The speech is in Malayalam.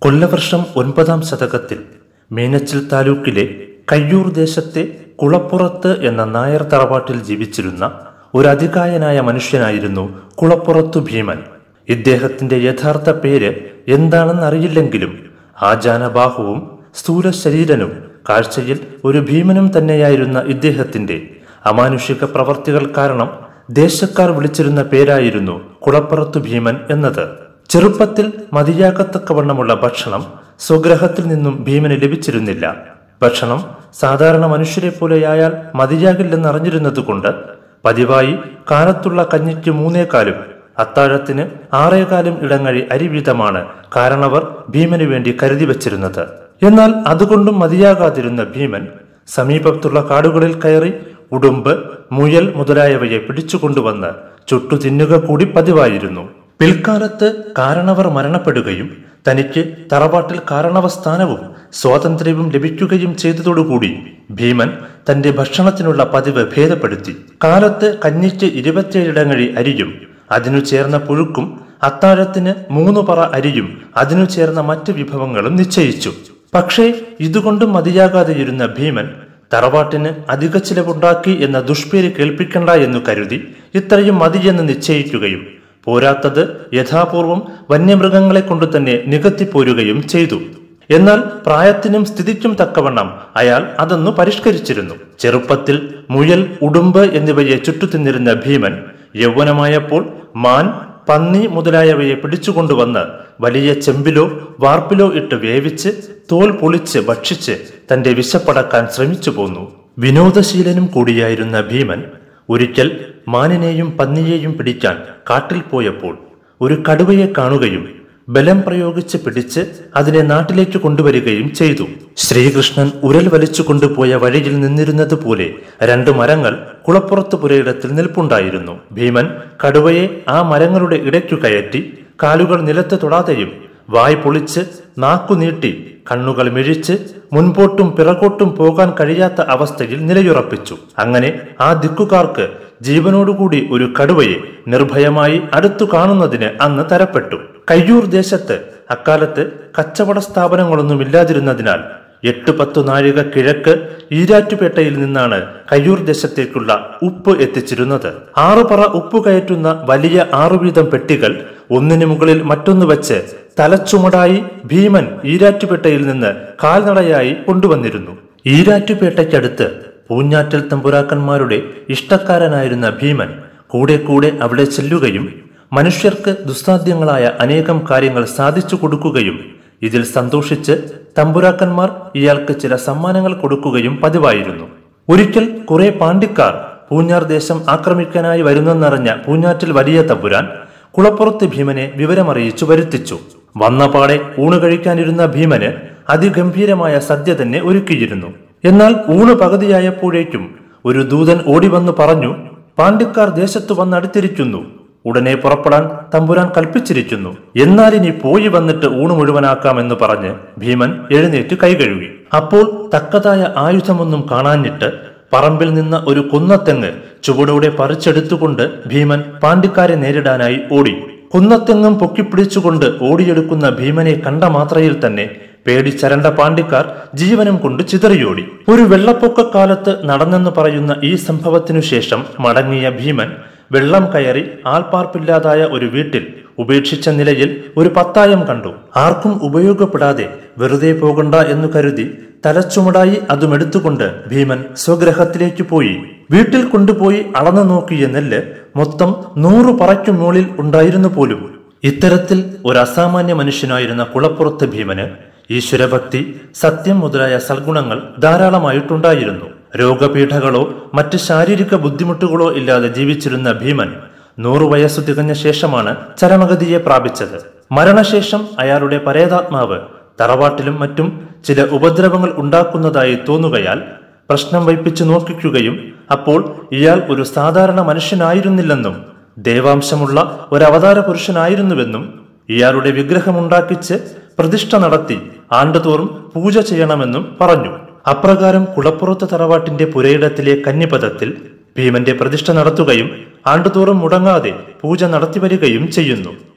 കൊല്ലവർഷം ഒൻപതാം ശതകത്തിൽ മീനച്ചിൽ താലൂക്കിലെ കയ്യൂർ ദേശത്തെ കുളപ്പുറത്ത് എന്ന നായർ തറവാട്ടിൽ ജീവിച്ചിരുന്ന ഒരു അതികായനായ മനുഷ്യനായിരുന്നു കുളപ്പുറത്തു ഭീമൻ ഇദ്ദേഹത്തിന്റെ യഥാർത്ഥ പേര് എന്താണെന്നറിയില്ലെങ്കിലും ആജാനബാഹുവും സ്ഥൂല ശരീരനും കാഴ്ചയിൽ ഒരു ഭീമനും തന്നെയായിരുന്ന ഇദ്ദേഹത്തിന്റെ അമാനുഷിക പ്രവർത്തികൾ കാരണം ദേശക്കാർ വിളിച്ചിരുന്ന പേരായിരുന്നു കുളപ്പുറത്തു ഭീമൻ എന്നത് ചെറുപ്പത്തിൽ മതിയാകത്തക്കവണ്ണമുള്ള ഭക്ഷണം സ്വഗ്രഹത്തിൽ നിന്നും ഭീമന് ലഭിച്ചിരുന്നില്ല ഭക്ഷണം സാധാരണ മനുഷ്യരെ പോലെയായാൽ മതിയാകില്ലെന്നറിഞ്ഞിരുന്നതുകൊണ്ട് പതിവായി കാലത്തുള്ള കഞ്ഞിക്ക് മൂന്നേകാലും അത്താഴത്തിന് ആറേകാലും ഇടങ്ങഴി അരി വീതമാണ് കാരണവർ ഭീമന് വേണ്ടി കരുതി വച്ചിരുന്നത് എന്നാൽ അതുകൊണ്ടും മതിയാകാതിരുന്ന ഭീമൻ സമീപത്തുള്ള കാടുകളിൽ കയറി ഉടുമ്പ് മുയൽ മുതലായവയെ പിടിച്ചുകൊണ്ടുവന്ന് ചുട്ടു തിന്നുക കൂടി പതിവായിരുന്നു പിൽക്കാലത്ത് കാരണവർ മരണപ്പെടുകയും തനിക്ക് തറവാട്ടിൽ കാരണവസ്ഥാനവും സ്വാതന്ത്ര്യവും ലഭിക്കുകയും ചെയ്തതോടുകൂടി ഭീമൻ തന്റെ ഭക്ഷണത്തിനുള്ള പതിവ് ഭേദപ്പെടുത്തി കാലത്ത് കഞ്ഞിക്ക് ഇരുപത്തിയേഴിടങ്ങഴി അരിയും അതിനു ചേർന്ന പുഴുക്കും അത്താഴത്തിന് മൂന്നു പറ അരിയും അതിനു ചേർന്ന മറ്റു വിഭവങ്ങളും നിശ്ചയിച്ചു പക്ഷേ ഇതുകൊണ്ടും മതിയാകാതെയിരുന്ന ഭീമൻ തറവാട്ടിന് അധിക ചിലവുണ്ടാക്കി എന്ന ദുഷ്പേര് കേൾപ്പിക്കണ്ട എന്നു കരുതി ഇത്രയും മതിയെന്ന് നിശ്ചയിക്കുകയും പോരാത്തത് യഥാപൂർവം വന്യമൃഗങ്ങളെ കൊണ്ട് തന്നെ നികത്തിപ്പോരുകയും ചെയ്തു എന്നാൽ പ്രായത്തിനും സ്ഥിതിക്കും തക്കവണ്ണം അയാൾ അതൊന്നു പരിഷ്കരിച്ചിരുന്നു ചെറുപ്പത്തിൽ മുയൽ ഉടുമ്പ് എന്നിവയെ ചുറ്റുതിന്നിരുന്ന ഭീമൻ യൗവനമായപ്പോൾ മാൻ പന്നി മുതലായവയെ പിടിച്ചുകൊണ്ടുവന്ന് വലിയ ചെമ്പിലോ വാർപ്പിലോ ഇട്ട് വേവിച്ച് തോൽ പൊളിച്ച് ഭക്ഷിച്ച് തന്റെ വിശപ്പടക്കാൻ ശ്രമിച്ചു പോന്നു വിനോദശീലനും കൂടിയായിരുന്ന ഭീമൻ ഒരിക്കൽ മാനിനെയും പന്നിയെയും പിടിക്കാൻ കാട്ടിൽ പോയപ്പോൾ ഒരു കടുവയെ കാണുകയും ബലം പ്രയോഗിച്ച് പിടിച്ച് അതിനെ നാട്ടിലേക്ക് കൊണ്ടുവരികയും ചെയ്തു ശ്രീകൃഷ്ണൻ ഉരൽ വലിച്ചു കൊണ്ടുപോയ വഴിയിൽ നിന്നിരുന്നത് പോലെ രണ്ട് മരങ്ങൾ കുളപ്പുറത്ത് പുരയിടത്തിൽ നിൽപ്പുണ്ടായിരുന്നു ഭീമൻ കടുവയെ ആ മരങ്ങളുടെ ഇടയ്ക്കു കയറ്റി കാലുകൾ നിലത്ത് തൊടാതെയും വായ് പൊളിച്ച് നാക്കു നീട്ടി കണ്ണുകൾ മിഴിച്ച് മുൻപോട്ടും പിറകോട്ടും പോകാൻ കഴിയാത്ത അവസ്ഥയിൽ നിലയുറപ്പിച്ചു അങ്ങനെ ആ ദിക്കുകാർക്ക് ജീവനോടുകൂടി ഒരു കടുവയെ നിർഭയമായി അടുത്തു കാണുന്നതിന് അന്ന് തരപ്പെട്ടു കയ്യൂർ ദേശത്ത് അക്കാലത്ത് കച്ചവട സ്ഥാപനങ്ങളൊന്നും ഇല്ലാതിരുന്നതിനാൽ എട്ട് പത്തു നാഴിക കിഴക്ക് ഈരാറ്റുപേട്ടയിൽ നിന്നാണ് കയ്യൂർ ദേശത്തേക്കുള്ള ഉപ്പ് എത്തിച്ചിരുന്നത് ആറുപറ ഉപ്പ് കയറ്റുന്ന വലിയ ആറുവീതം പെട്ടികൾ ഒന്നിനു മുകളിൽ മറ്റൊന്ന് വെച്ച് തലച്ചുമടായി ഭീമൻ ഈരാറ്റുപേട്ടയിൽ നിന്ന് കാൽനടയായി കൊണ്ടുവന്നിരുന്നു ഈരാറ്റുപേട്ടയ്ക്കടുത്ത് പൂഞ്ഞാറ്റൽ തമ്പുരാക്കന്മാരുടെ ഇഷ്ടക്കാരനായിരുന്ന ഭീമൻ കൂടെ കൂടെ അവിടെ ചെല്ലുകയും മനുഷ്യർക്ക് ദുസ്സാധ്യങ്ങളായ അനേകം കാര്യങ്ങൾ സാധിച്ചു കൊടുക്കുകയും ഇതിൽ സന്തോഷിച്ച് തമ്പുരാക്കന്മാർ ഇയാൾക്ക് ചില സമ്മാനങ്ങൾ കൊടുക്കുകയും പതിവായിരുന്നു ഒരിക്കൽ കുറെ പാണ്ഡിക്കാർ പൂഞ്ഞാർ ദേശം ആക്രമിക്കാനായി വരുന്നെന്നറിഞ്ഞ പൂഞ്ഞാറ്റിൽ വലിയ തമ്പുരാൻ കുളപ്പുറത്ത് ഭീമനെ വിവരമറിയിച്ചു വരുത്തിച്ചു വന്നപാടെ ഊണ് കഴിക്കാനിരുന്ന ഭീമന് അതിഗംഭീരമായ സദ്യ തന്നെ ഒരുക്കിയിരുന്നു എന്നാൽ ഊണ് പകുതിയായപ്പോഴേക്കും ഒരു ദൂതൻ ഓടിവന്നു പറഞ്ഞു പാണ്ഡിക്കാർ ദേശത്തു വന്നടുത്തിരിക്കുന്നു ഉടനെ പുറപ്പെടാൻ തമ്പുരാൻ കൽപ്പിച്ചിരിക്കുന്നു എന്നാൽ ഇനി പോയി വന്നിട്ട് ഊണ് മുഴുവനാക്കാമെന്ന് പറഞ്ഞ് ഭീമൻ എഴുന്നേറ്റ് കൈകഴുകി അപ്പോൾ തക്കതായ ആയുധമൊന്നും കാണാഞ്ഞിട്ട് പറമ്പിൽ നിന്ന ഒരു കുന്നത്തെങ്ങ് ചുവടോടെ പറിച്ചെടുത്തുകൊണ്ട് ഭീമൻ പാണ്ഡിക്കാരെ നേരിടാനായി ഓടി കുന്നത്തെങ്ങും പൊക്കിപ്പിടിച്ചുകൊണ്ട് ഓടിയെടുക്കുന്ന ഭീമനെ കണ്ട മാത്രയിൽ തന്നെ പേടിച്ചരണ്ട പാണ്ഡിക്കാർ ജീവനും കൊണ്ട് ചിതറിയോടി ഒരു വെള്ളപ്പൊക്കക്കാലത്ത് നടന്നെന്ന് പറയുന്ന ഈ സംഭവത്തിനു ശേഷം മടങ്ങിയ ഭീമൻ വെള്ളം കയറി ആൾപ്പാർപ്പില്ലാതായ ഒരു വീട്ടിൽ ഉപേക്ഷിച്ച നിലയിൽ ഒരു പത്തായം കണ്ടു ആർക്കും ഉപയോഗപ്പെടാതെ വെറുതെ പോകണ്ട എന്നു കരുതി തലച്ചുമടായി അതും എടുത്തുകൊണ്ട് ഭീമൻ സ്വഗ്രഹത്തിലേക്ക് പോയി വീട്ടിൽ കൊണ്ടുപോയി അളന്നു നോക്കിയ നെല്ല് മൊത്തം നൂറു പറയ്ക്കു മുകളിൽ ഉണ്ടായിരുന്നു പോലും ഇത്തരത്തിൽ ഒരു അസാമാന്യ മനുഷ്യനായിരുന്ന കുളപ്പുറത്ത് ഭീമന് ഈശ്വരഭക്തി സത്യം മുതലായ സൽഗുണങ്ങൾ ധാരാളമായിട്ടുണ്ടായിരുന്നു രോഗപീഠകളോ മറ്റ് ശാരീരിക ബുദ്ധിമുട്ടുകളോ ഇല്ലാതെ ജീവിച്ചിരുന്ന ഭീമൻ നൂറു വയസ്സു തികഞ്ഞ ശേഷമാണ് ചരമഗതിയെ പ്രാപിച്ചത് മരണശേഷം അയാളുടെ പരേതാത്മാവ് തറവാട്ടിലും മറ്റും ചില ഉപദ്രവങ്ങൾ ഉണ്ടാക്കുന്നതായി തോന്നുകയാൽ പ്രശ്നം വയ്പ്പിച്ചു നോക്കിക്കുകയും അപ്പോൾ ഇയാൾ ഒരു സാധാരണ മനുഷ്യനായിരുന്നില്ലെന്നും ദേവാംശമുള്ള ഒരു അവതാര പുരുഷനായിരുന്നുവെന്നും ഇയാളുടെ വിഗ്രഹമുണ്ടാക്കിച്ച് പ്രതിഷ്ഠ നടത്തി ആണ്ടുതോറും പൂജ ചെയ്യണമെന്നും പറഞ്ഞു അപ്രകാരം കുളപ്പുറത്ത് തറവാട്ടിന്റെ പുരയിടത്തിലെ കന്നിപഥത്തിൽ ഭീമന്റെ പ്രതിഷ്ഠ നടത്തുകയും ആണ്ടുതോറും മുടങ്ങാതെ പൂജ നടത്തിവരികയും ചെയ്യുന്നു